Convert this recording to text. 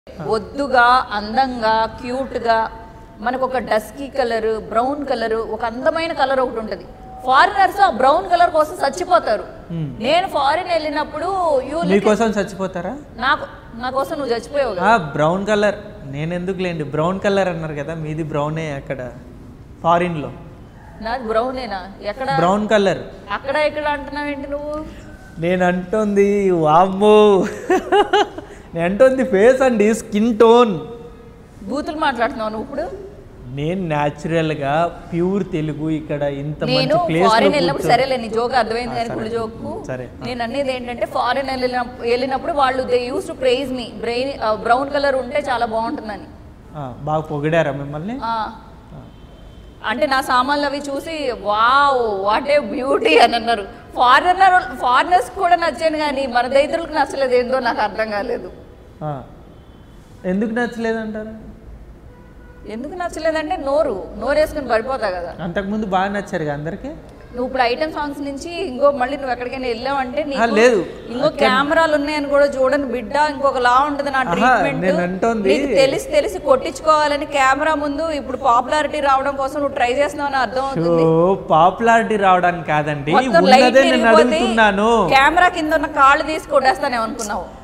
ఒద్దుగా అందంగా క్యూట్గా మనకు ఒక డస్కీ కలర్ బ్రౌన్ కలర్ ఒక అందమైన కలర్ ఒకటి ఉంటుంది ఫారినర్స్ ఆ బ్రౌన్ కలర్ కోసం చచ్చిపోతారు నేను ఫారిన్ వెళ్ళినప్పుడు యూ మీకోసం చచ్చిపోతారా నాకు నా కోసం నువ్వు చచ్చిపోయావు కదా ఆ బ్రౌన్ కలర్ నేను ఎందుకు లేండి బ్రౌన్ కలర్ అన్నారు కదా మీది బ్రౌనే అక్కడ ఫారిన్లో నాది బ్రౌనేనా ఎక్కడ బ్రౌన్ కలర్ అక్కడ ఇక్కడ అంటున్నావు ఏంటి నువ్వు నేను అంటుంది వామ్మో నేను అంటుంది ఫేస్ అండి స్కిన్ టోన్ బూతులు మాట్లాడుతున్నావు నువ్వు ఇప్పుడు నేను న్యాచురల్గా ప్యూర్ తెలుగు ఇక్కడ ఇంత నేను మంచి ప్లేస్ ఫారిన్ వెళ్ళినప్పుడు సరేలే నీ జోక్ అర్థమైంది కానీ సరే. కుళ్ళు జోకు సరే. నేను అనేది ఏంటంటే ఫారిన్ వెళ్ళినప్పుడు వెళ్ళినప్పుడు వాళ్ళు they use to praise me brain brown colour ఉంటే చాలా బాగుంటుందని బాగా పొగిడారా మిమ్మల్ని ఆ. అంటే నా సామాన్లు అవి చూసి వావ్ వాట్ ఏ బ్యూటీ అని అన్నారు ఫారినర్ ఫారినర్స్ కూడా నచ్చాను కానీ మన దైతులకు నచ్చలేదు ఏందో నాకు అర్థం కాలేదు ఆ. ఎందుకు నచ్చలేదంటారు ఎందుకు నచ్చలేదంటే నోరు నోరు వేసుకుని పడిపోతా కదా అంతకుముందు బాగా నచ్చారు కదా అందరికి నువ్వు ఇప్పుడు ఐటమ్ సాంగ్స్ నుంచి ఇంకో మళ్ళీ నువ్వు ఎక్కడికైనా వెళ్ళావంటే నీకు లేదు. ఇంకో కెమెరాలు ఉన్నాయని కూడా చూడని బిడ్డ ఇంకొక లా ఉంటుంది నా ఆహా, ట్రీట్మెంట్ నేను అంటోంది- నీకు తెలిసి తెలిసి కొట్టించుకోవాలని కెమెరా ముందు ఇప్పుడు పాపులారిటీ రావడం కోసం నువ్వు ట్రై చేస్తున్నావు అని అర్థం సో అవుతుంది పాపులారిటీ రావడానికి కాదండి మొత్తం లైట్ ఉన్నదే నేను తిరిగిపోతే అడుగుతున్నాను కెమెరా కింద ఉన్న కాళ్ళు తీసి కొట్టేస్తానే అనుకున్నావు